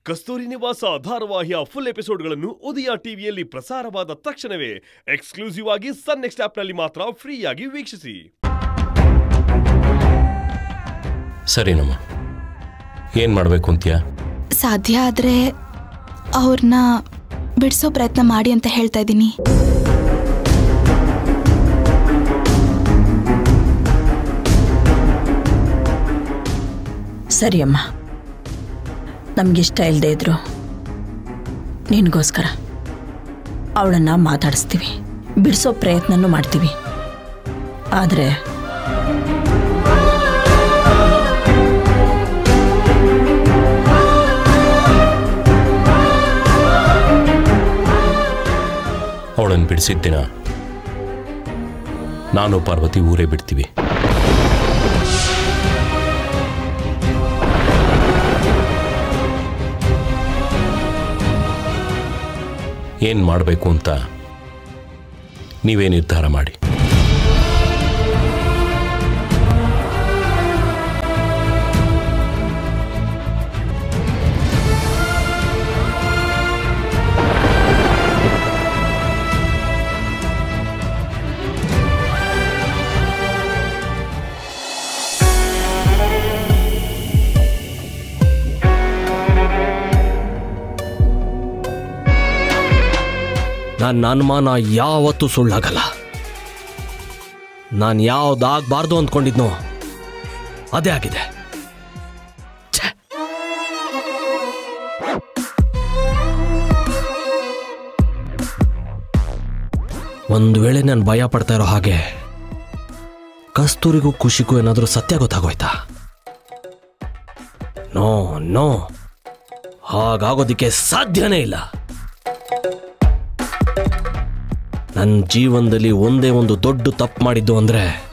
ಕಸ್ತೂರಿ ನಿವಾಸ ಧಾರಾವಾಹಿಯ ಫುಲ್ ಎಪಿಸೋಡ್ಗಳನ್ನು ಉದಯ ಟಿವಿಯಲ್ಲಿ ಪ್ರಸಾರವಾದ ತಕ್ಷಣವೇ ಎಕ್ಸ್ಕ್ಲೂಸಿವ್ ಆಗಿ ಸನ್ ನೆಕ್ಸ್ಟ್ ಆಪ್ನಲ್ಲಿ ಮಾತ್ರ ಫ್ರೀಯಾಗಿ ವೀಕ್ಷಿಸಿ ಸರಿನಮ್ಮ ಏನು ಮಾಡಬೇಕು ಅಂತೀಯ ಸಾಧ್ಯ ಆದರೆ ಅವ್ರನ್ನ ಬಿಡಿಸೋ ಪ್ರಯತ್ನ ಮಾಡಿ ಅಂತ ಹೇಳ್ತಾ ಇದ್ದೀನಿ ಸರಿ ಅಮ್ಮ ನಮಗಿಷ್ಟ ಇಲ್ಲದೆ ಇದ್ರು ನಿನಗೋಸ್ಕರ ಅವಳನ್ನು ಮಾತಾಡಿಸ್ತೀವಿ ಬಿಡಿಸೋ ಪ್ರಯತ್ನನೂ ಮಾಡ್ತೀವಿ ಆದರೆ ಅವಳನ್ನು ಬಿಡಿಸಿದ ದಿನ ನಾನು ಪಾರ್ವತಿ ಊರೇ ಬಿಡ್ತೀವಿ ಏನು ಮಾಡಬೇಕು ಅಂತ ನೀವೇ ನಿರ್ಧಾರ ಮಾಡಿ ನನ್ನ ಅನುಮಾನ ಯಾವತ್ತೂ ಸುಳ್ಳಾಗಲ್ಲ ನಾನು ಯಾವ್ದಾಗಬಾರ್ದು ಅಂದ್ಕೊಂಡಿದ್ನೋ ಅದೇ ಆಗಿದೆ ಛೆ. ಒಂದು ವೇಳೆ ನಾನು ಭಯ ಪಡ್ತಾ ಇರೋ ಹಾಗೆ ಕಸ್ತೂರಿಗೂ ಖುಷಿಗೂ ಏನಾದರೂ ಸತ್ಯ ಗೊತ್ತಾಗೋಯ್ತಾ ನೋ ನೋ ಹಾಗಾಗೋದಿಕ್ಕೆ ಸಾಧ್ಯನೇ ಇಲ್ಲ ನನ್ನ ಜೀವನದಲ್ಲಿ ಒಂದೇ ಒಂದು ದೊಡ್ಡ ತಪ್ಪು ಮಾಡಿದ್ದು ಅಂದರೆ